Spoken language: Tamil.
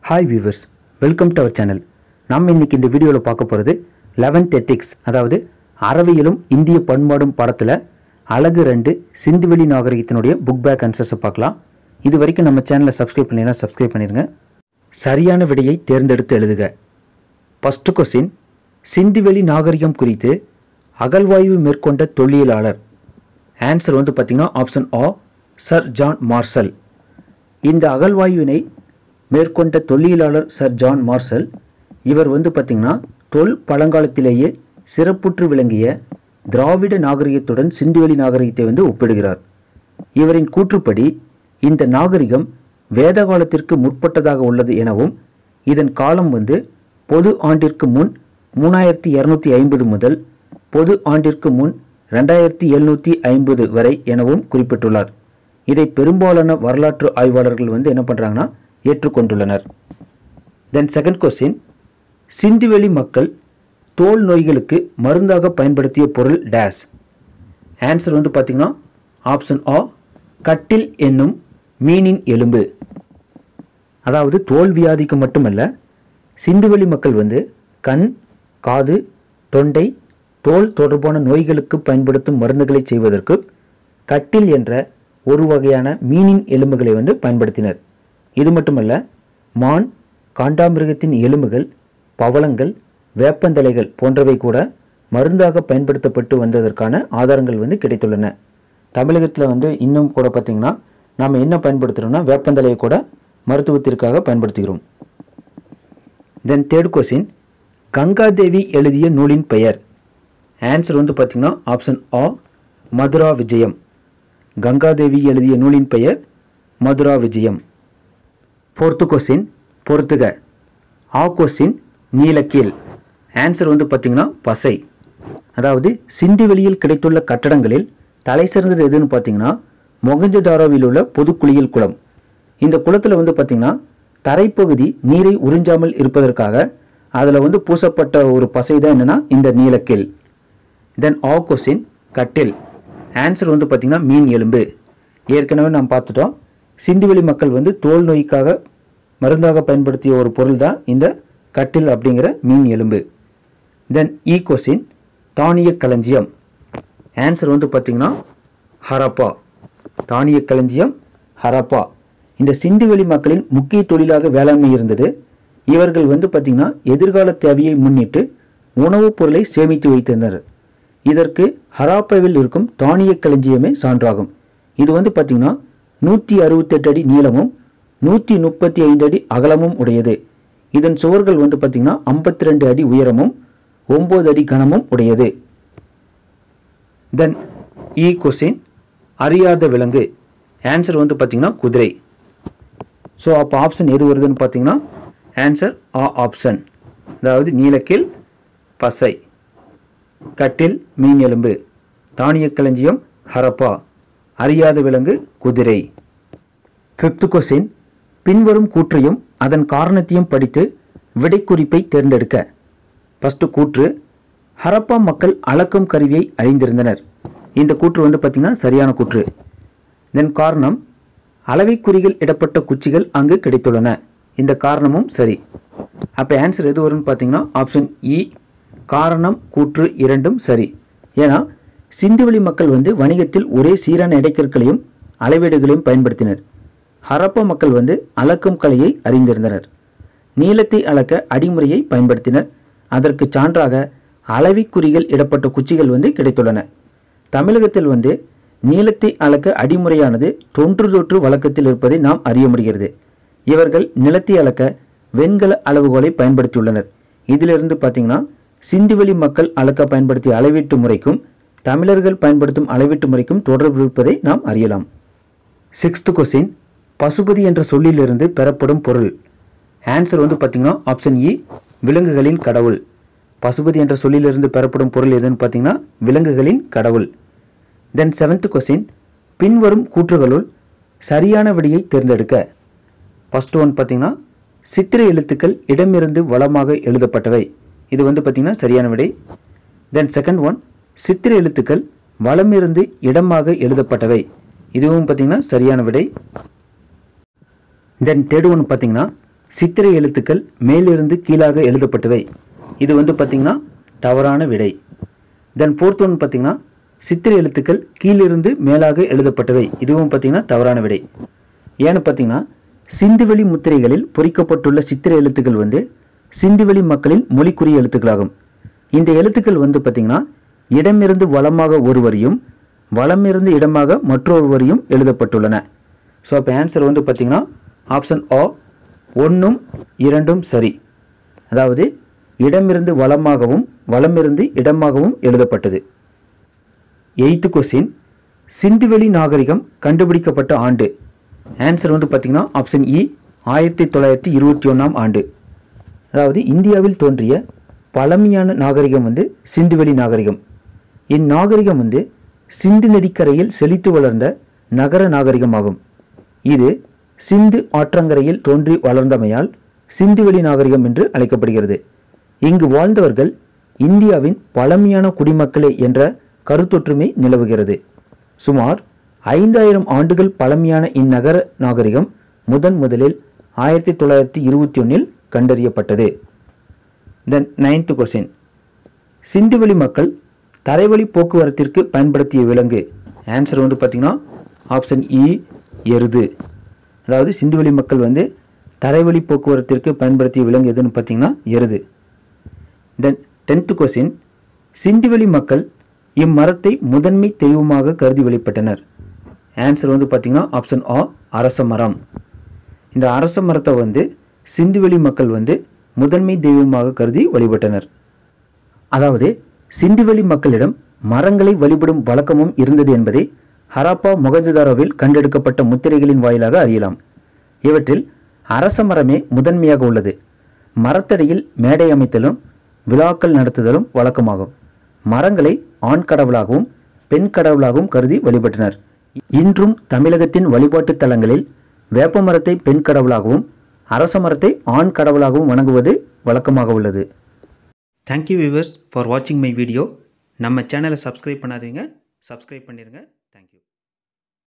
hi viewers welcome to our channel நம்ம இன்னைக்கு இந்த வீடியோவில் பார்க்க போகிறது லெவன்த் எத்திக்ஸ் அதாவது அறவியலும் இந்திய பண்பாடும் பாடத்தில் அழகு ரெண்டு சிந்துவெளி நாகரிகத்தினுடைய புக் பேக் ஆன்சர்ஸை பார்க்கலாம் இது வரைக்கும் நம்ம சேனலை சப்ஸ்கிரைப் பண்ணினா சப்ஸ்கிரைப் பண்ணிடுங்க சரியான விடையை தேர்ந்தெடுத்து எழுதுக ஃபஸ்ட்டு கொஸ்டின் சிந்துவெளி நாகரிகம் குறித்து அகழ்வாய்வு மேற்கொண்ட தொல்லியலாளர் ஆன்சர் வந்து பார்த்தீங்கன்னா ஆப்ஷன் ஆ சர் ஜான் மார்சல் இந்த அகழ்வாய்வினை மேற்கொண்ட தொல்லியலாளர் சர் ஜான் மார்சல் இவர் வந்து பார்த்திங்கன்னா தொல் பழங்காலத்திலேயே சிறப்புற்று விளங்கிய திராவிட நாகரிகத்துடன் சிந்துவெளி நாகரிகத்தை வந்து ஒப்பிடுகிறார் இவரின் கூற்றுப்படி இந்த நாகரிகம் வேத காலத்திற்கு முற்பட்டதாக உள்ளது எனவும் இதன் காலம் வந்து பொது ஆண்டிற்கு முன் மூணாயிரத்தி இரநூத்தி ஐம்பது முதல் பொது ஆண்டிற்கு முன் ரெண்டாயிரத்தி எழுநூற்றி ஐம்பது வரை எனவும் குறிப்பிட்டுள்ளார் இதை பெரும்பாலான வரலாற்று ஆய்வாளர்கள் வந்து என்ன பண்ணுறாங்கன்னா ஏற்றுக்கொண்டுள்ளனர் தென் செகண்ட் கொஸ்டின் சிந்துவெளி மக்கள் தோல் நோய்களுக்கு மருந்தாக பயன்படுத்திய பொருள் டேஸ் ஆன்சர் வந்து பார்த்தீங்கன்னா ஆப்ஷன் ஆ கட்டில் என்னும் மீனின் எலும்பு அதாவது தோல் வியாதிக்கு மட்டுமல்ல சிந்துவெளி மக்கள் வந்து கண் காது தொண்டை தோல் தொடர்பான நோய்களுக்கு பயன்படுத்தும் மருந்துகளை செய்வதற்கு கட்டில் என்ற ஒரு வகையான மீனின் எலும்புகளை வந்து பயன்படுத்தினர் இது மட்டுமல்ல மான் காண்டாமிருகத்தின் எலும்புகள் பவளங்கள் வேப்பந்தலைகள் போன்றவை கூட மருந்தாக பயன்படுத்தப்பட்டு வந்ததற்கான ஆதாரங்கள் வந்து கிடைத்துள்ளன தமிழகத்தில் வந்து இன்னும் கூட பார்த்தீங்கன்னா நாம் என்ன பயன்படுத்துகிறோம்னா வேப்பந்தலையை கூட மருத்துவத்திற்காக பயன்படுத்துகிறோம் தென் தேர்ட் கொஸ்டின் கங்காதேவி எழுதிய நூலின் பெயர் ஆன்சர் வந்து பார்த்தீங்கன்னா ஆப்ஷன் ஆ மதுரா விஜயம் கங்காதேவி எழுதிய நூலின் பெயர் மதுரா விஜயம் ஃபோர்த்து கொஸ்டின் பொறுத்துக ஆ கொஸ்டின் நீலக்கீல் ஆன்சர் வந்து பார்த்தீங்கன்னா பசை அதாவது சிந்துவெளியில் கிடைத்துள்ள கட்டடங்களில் தலை சிறந்தது எதுன்னு பார்த்தீங்கன்னா மொகஞ்சதாரோவில் உள்ள பொது குளியல் குளம் இந்த குளத்தில் வந்து பார்த்தீங்கன்னா தரைப்பகுதி நீரை உறிஞ்சாமல் இருப்பதற்காக அதில் வந்து பூசப்பட்ட ஒரு பசை தான் என்னன்னா இந்த நீலக்கீல் தென் ஆ கொஸ்டின் கட்டில் ஆன்சர் வந்து பார்த்தீங்கன்னா மீன் எலும்பு ஏற்கனவே நாம் பார்த்துட்டோம் சிந்துவெளி மக்கள் வந்து தோல் நோய்க்காக மருந்தாக பயன்படுத்திய ஒரு பொருள் தான் இந்த கட்டில் அப்படிங்கிற மீன் எலும்பு தென் ஈ கொஸ்டின் தானிய களஞ்சியம் ஆன்சர் வந்து பார்த்தீங்கன்னா ஹரப்பா தானிய களஞ்சியம் ஹரப்பா இந்த சிந்துவெளி மக்களின் முக்கிய தொழிலாக வேளாண்மை இருந்தது இவர்கள் வந்து பார்த்தீங்கன்னா எதிர்கால தேவையை முன்னிட்டு உணவுப் பொருளை சேமித்து வைத்திருந்தனர் இதற்கு ஹராப்பாவில் இருக்கும் தானிய களஞ்சியமே சான்றாகும் இது வந்து பார்த்தீங்கன்னா நூற்றி அறுபத்தெட்டு அடி நீளமும் நூற்றி முப்பத்தி ஐந்து அடி அகலமும் உடையது இதன் சுவர்கள் வந்து பார்த்தீங்கன்னா ஐம்பத்தி ரெண்டு அடி உயரமும் ஒம்பது அடி கனமும் உடையது தென் இ கொஸ்டின் அறியாத விலங்கு ஆன்சர் வந்து பார்த்தீங்கன்னா குதிரை ஸோ அப்போ ஆப்ஷன் எது வருதுன்னு பார்த்தீங்கன்னா ஆன்சர் ஆ ஆப்ஷன் அதாவது நீலக்கீல் பசை கட்டில் மீன் எலும்பு தானிய களஞ்சியம் ஹரப்பா அறியாத விலங்கு குதிரை ஃபிஃப்த் கொஸ்டின் பின்வரும் கூற்றையும் அதன் காரணத்தையும் படித்து விடைக்குறிப்பை தேர்ந்தெடுக்க ஃபஸ்ட்டு கூற்று ஹரப்பா மக்கள் அளக்கும் கருவியை அறிந்திருந்தனர் இந்த கூற்று வந்து பார்த்திங்கன்னா சரியான கூற்று தென் காரணம் அளவைக்குறிகள் இடப்பட்ட குச்சிகள் அங்கு கிடைத்துள்ளன இந்த காரணமும் சரி அப்போ ஆன்சர் எது வரும்னு பார்த்தீங்கன்னா ஆப்ஷன் இ காரணம் கூற்று இரண்டும் சரி ஏன்னா சிந்துவெளி மக்கள் வந்து வணிகத்தில் ஒரே சீரான இடைக்கற்களையும் அளவீடுகளையும் பயன்படுத்தினர் ஹரப்பா மக்கள் வந்து அளக்கும் கலையை அறிந்திருந்தனர் நீளத்தை அளக்க அடிமுறையை பயன்படுத்தினர் அதற்கு சான்றாக அளவிக்குறிகள் இடப்பட்ட குச்சிகள் வந்து கிடைத்துள்ளன தமிழகத்தில் வந்து நீளத்தை அளக்க அடிமுறையானது தொன்று தொற்று வழக்கத்தில் இருப்பதை நாம் அறிய முடிகிறது இவர்கள் நிலத்தை அளக்க வெண்கல அளவுகோலை பயன்படுத்தியுள்ளனர் இதிலிருந்து பார்த்தீங்கன்னா சிந்துவெளி மக்கள் அளக்க பயன்படுத்திய அளவீட்டு முறைக்கும் தமிழர்கள் பயன்படுத்தும் அளவீட்டு முறைக்கும் தொடர்பு இருப்பதை நாம் அறியலாம் சிக்ஸ்த் கொஸ்டின் பசுபதி என்ற சொல்லிலிருந்து பெறப்படும் பொருள் ஆன்சர் வந்து பார்த்தீங்கன்னா ஆப்ஷன் இ விலங்குகளின் கடவுள் பசுபதி என்ற சொல்லிலிருந்து பெறப்படும் பொருள் எதுன்னு பார்த்தீங்கன்னா விலங்குகளின் கடவுள் தென் செவன்த் கொஸ்டின் பின்வரும் கூற்றுகளுள் சரியான விடையை தேர்ந்தெடுக்க ஃபர்ஸ்ட் ஒன் பார்த்தீங்கன்னா சித்திர எழுத்துக்கள் இடமிருந்து வளமாக எழுதப்பட்டவை இது வந்து பார்த்தீங்கன்னா சரியான விடை தென் செகண்ட் ஒன் சித்திர எழுத்துக்கள் வலமிருந்து இடமாக எழுதப்பட்டவை இதுவும் பார்த்தீங்கன்னா சரியான விடை தென் தேர்ட் ஒன் பார்த்தீங்கன்னா சித்திரை எழுத்துக்கள் மேலிருந்து கீழாக எழுதப்பட்டவை இது வந்து பார்த்தீங்கன்னா தவறான விடை தென் ஃபோர்த் ஒன் பார்த்தீங்கன்னா சித்திரை எழுத்துக்கள் கீழிருந்து மேலாக எழுதப்பட்டவை இதுவும் பார்த்தீங்கன்னா தவறான விடை ஏன்னு பார்த்தீங்கன்னா சிந்துவெளி முத்திரைகளில் பொறிக்கப்பட்டுள்ள சித்திரை எழுத்துக்கள் வந்து சிந்துவெளி மக்களின் மொழிக்குரிய எழுத்துக்களாகும் இந்த எழுத்துக்கள் வந்து பார்த்தீங்கன்னா இடமிருந்து வலமாக ஒருவரையும் வலமிருந்து இடமாக மற்றொருவரையும் எழுதப்பட்டுள்ளன ஸோ அப்போ ஆன்சர் வந்து பார்த்தீங்கன்னா ஆப்ஷன் ஆ ஒன்றும் இரண்டும் சரி அதாவது இடமிருந்து வலமாகவும் வலமிருந்து இடமாகவும் எழுதப்பட்டது எய்த்து கொஸ்டின் சிந்துவெளி நாகரிகம் கண்டுபிடிக்கப்பட்ட ஆண்டு ஆன்சர் வந்து பார்த்தீங்கன்னா ஆப்ஷன் இ ஆயிரத்தி தொள்ளாயிரத்தி இருபத்தி ஒன்றாம் ஆண்டு அதாவது இந்தியாவில் தோன்றிய பழமையான நாகரிகம் வந்து சிந்துவெளி நாகரிகம் இந்நாகரிகம் வந்து சிந்து நதிக்கரையில் செழித்து வளர்ந்த நகர நாகரிகமாகும் இது சிந்து ஆற்றங்கரையில் தோன்றி வளர்ந்தமையால் சிந்துவெளி நாகரிகம் என்று அழைக்கப்படுகிறது இங்கு வாழ்ந்தவர்கள் இந்தியாவின் பழமையான குடிமக்களே என்ற கருத்தொற்றுமை நிலவுகிறது சுமார் ஐந்தாயிரம் ஆண்டுகள் பழமையான இந்நகர நாகரிகம் முதன் முதலில் ஆயிரத்தி தொள்ளாயிரத்தி இருபத்தி ஒன்றில் கண்டறியப்பட்டது தென் நைன்த் கொஸ்டின் சிந்துவெளி மக்கள் தரைவழி போக்குவரத்திற்கு பயன்படுத்திய விலங்கு ஆன்சர் வந்து பார்த்தீங்கன்னா ஆப்ஷன் இ எருது அதாவது சிந்துவெளி மக்கள் வந்து தரைவழி போக்குவரத்திற்கு பயன்படுத்திய விலங்கு எதுன்னு பார்த்தீங்கன்னா எருது தென் டென்த் கொஸ்டின் சிந்துவெளி மக்கள் இம்மரத்தை முதன்மை தெய்வமாக கருதி வெளிப்பட்டனர் ஆன்சர் வந்து பார்த்தீங்கன்னா ஆப்ஷன் ஆ அரச மரம் இந்த அரச மரத்தை வந்து சிந்துவெளி மக்கள் வந்து முதன்மை தெய்வமாக கருதி வழிபட்டனர் அதாவது சிந்துவெளி மக்களிடம் மரங்களை வழிபடும் வழக்கமும் இருந்தது என்பதை ஹராப்பா மொகஞ்சதாரோவில் கண்டெடுக்கப்பட்ட முத்திரைகளின் வாயிலாக அறியலாம் இவற்றில் அரச மரமே முதன்மையாக உள்ளது மரத்தடியில் மேடை அமைத்தலும் விழாக்கள் நடத்துதலும் வழக்கமாகும் மரங்களை ஆண் கடவுளாகவும் பெண் கடவுளாகவும் கருதி வழிபட்டனர் இன்றும் தமிழகத்தின் வழிபாட்டுத் தலங்களில் வேப்ப மரத்தை பெண் கடவுளாகவும் அரச மரத்தை ஆண் கடவுளாகவும் வணங்குவது வழக்கமாக உள்ளது தேங்க்யூ வியூவர்ஸ் ஃபார் வாட்சிங் மை வீடியோ நம்ம சேனலை சப்ஸ்கிரைப் பண்ணாதீங்க சப்ஸ்கிரைப் பண்ணிடுங்க